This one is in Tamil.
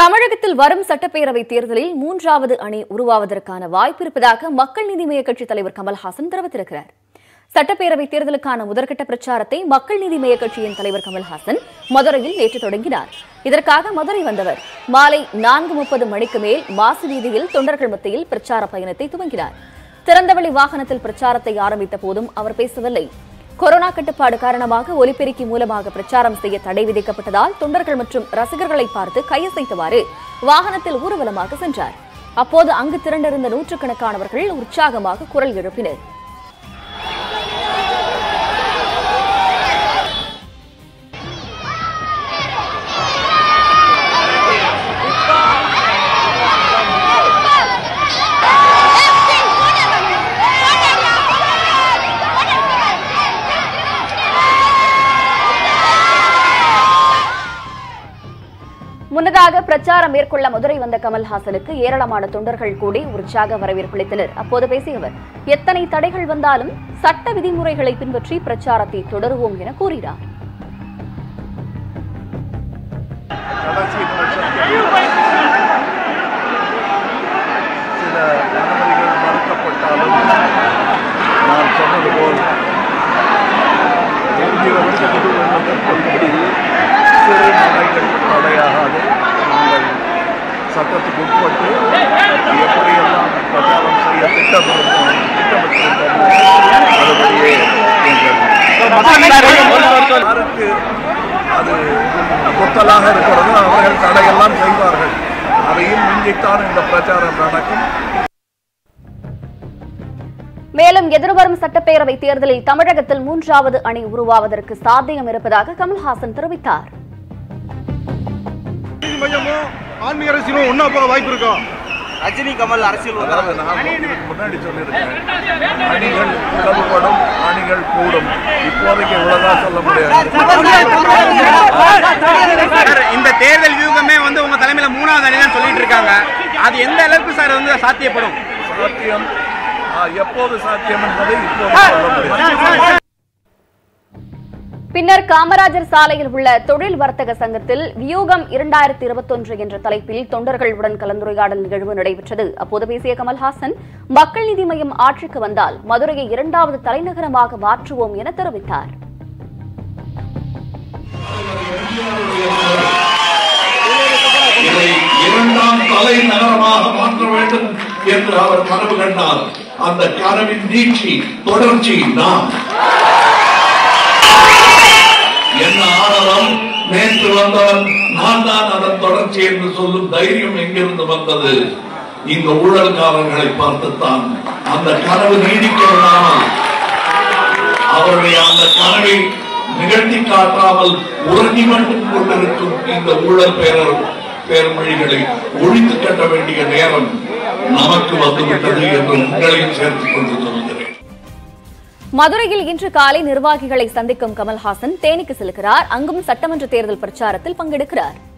தமிழகத்தில் வரும் சட்டப்பேரவைத் தேர்தலில் மூன்றாவது அணி உருவாவதற்கான வாய்ப்பு இருப்பதாக மக்கள் நீதி மய்ய கட்சித் தலைவர் கமல்ஹாசன் தெரிவித்திருக்கிறார் சட்டப்பேரவைத் தேர்தலுக்கான முதற்கட்ட பிரச்சாரத்தை மக்கள் நீதி மய்ய கட்சியின் தலைவர் கமல்ஹாசன் மதுரையில் நேற்று தொடங்கினார் இதற்காக மதுரை வந்தவர் மாலை நான்கு முப்பது மணிக்கு மேல் மாசு வீதியில் தொண்டர்கள் மத்தியில் பிரச்சார பயணத்தை துவங்கினார் திறந்தவெளி வாகனத்தில் பிரச்சாரத்தை ஆரம்பித்த போதும் அவர் பேசவில்லை கொரோனா கட்டுப்பாடு காரணமாக ஒலிபெருக்கி மூலமாக பிரச்சாரம் செய்ய தடை விதிக்கப்பட்டதால் தொண்டர்கள் மற்றும் ரசிகர்களை பார்த்து கையசைத்தவாறு வாகனத்தில் ஊர்வலமாக சென்றார் அப்போது அங்கு திரண்டிருந்த நூற்றுக்கணக்கானவர்கள் உற்சாகமாக குரல் எழுப்பினர் முன்னதாக பிரச்சாரம் மேற்கொள்ள மதுரை வந்த கமல்ஹாசனுக்கு ஏராளமான தொண்டர்கள் கூடி உற்சாக வரவேற்பளித்தனர் அப்போது பேசிய அவர் எத்தனை தடைகள் வந்தாலும் சட்ட விதிமுறைகளை பின்பற்றி பிரச்சாரத்தை தொடருவோம் என கூறினார் கடைசி நிமிஷத்தில் சில அனுமதிகள் மறுக்கப்பட்டாலும் நான் சொன்னது போல் என்கிற கொள்கை சிறு நடைகள் தடையாகாது நாங்கள் சட்டத்துக்கு உட்பட்டு எப்படியெல்லாம் பிரச்சாரம் செய்ய திட்டமிருந்தோம் திட்டமிட்டிருந்தோமோ அதுபடியே எங்கள் யாருக்கு அது குத்தலாக இருக்கிறது அவர்கள் தடையெல்லாம் செய்வார்கள் அதையும் மிஞ்சித்தான் இந்த பிரச்சாரம் நடக்கும் மேலும் எதிர்வரும் சட்டப்பேரவை தேர்தலில் தமிழகத்தில் மூன்றாவது அணி உருவாவதற்கு சாத்தியம் இருப்பதாக கமல்ஹாசன் தெரிவித்தார் நீதி மையமும் ஆன்மீக அரசியலும் ஒன்னா போக வாய்ப்பு இருக்கா ரஜினி கமல் அரசியல் அதாவது வந்தாங்க நான் இதுக்கு முன்னாடி சொல்லியிருக்கேன் அணிகள் பிளவுபடும் அணிகள் கூடும் இப்போதைக்கு இவ்வளவுதான் சொல்ல முடியாது சார், இந்த தேர்தல் வியூகமே வந்து உங்க தலைமையில மூணாவது அணி தான் சொல்லிட்டு இருக்காங்க அது எந்த அளவுக்கு சார் வந்து சாத்தியப்படும் சாத்தியம் ஆ, எப்போது சாத்தியம் என்பதை இப்போது சொல்ல முடியாது பின்னர் காமராஜர் சாலையில் உள்ள தொழில் வர்த்தக சங்கத்தில் வியூகம் இரண்டாயிரத்தி இருபத்தொன்று என்ற தலைப்பில் தொண்டர்களுடன் கலந்துரையாடல் நிகழ்வு நடைபெற்றது அப்போது பேசிய கமல்ஹாசன் மக்கள் நீதி மய்யம் ஆட்சிக்கு வந்தால் மதுரையை இரண்டாவது தலைநகரமாக மாற்றுவோம் என தெரிவித்தார் இதை இரண்டாம் தலைநகரமாக மாற்ற வேண்டும் என்று அவர் கனவு கண்டார் அந்த கனவின் நீட்சி தொடர்ச்சி நாம் என்ன ஆனவன் நேற்று வந்தவன் நான் தான் அதன் தொடர்ச்சி என்று சொல்லும் தைரியம் எங்கிருந்து வந்தது இந்த ஊழல்காரர்களை பார்த்துத்தான் அந்த கனவு நீடிக்க விடாமல் அவருடைய அந்த கனவை நிகழ்த்தி காட்டாமல் உறங்கி மட்டும் கொண்டிருக்கும் இந்த ஊழல் பேரர் பேர்மொழிகளை ஒழித்து கட்ட வேண்டிய நேரம் நமக்கு வந்துவிட்டது என்று உங்களையும் சேர்த்துக் கொண்டு சொல்கிறேன் மதுரையில் இன்று காலை நிர்வாகிகளை சந்திக்கும் கமல்ஹாசன் தேனிக்கு செல்கிறார் அங்கும் சட்டமன்ற தேர்தல் பிரச்சாரத்தில் பங்கெடுக்கிறார்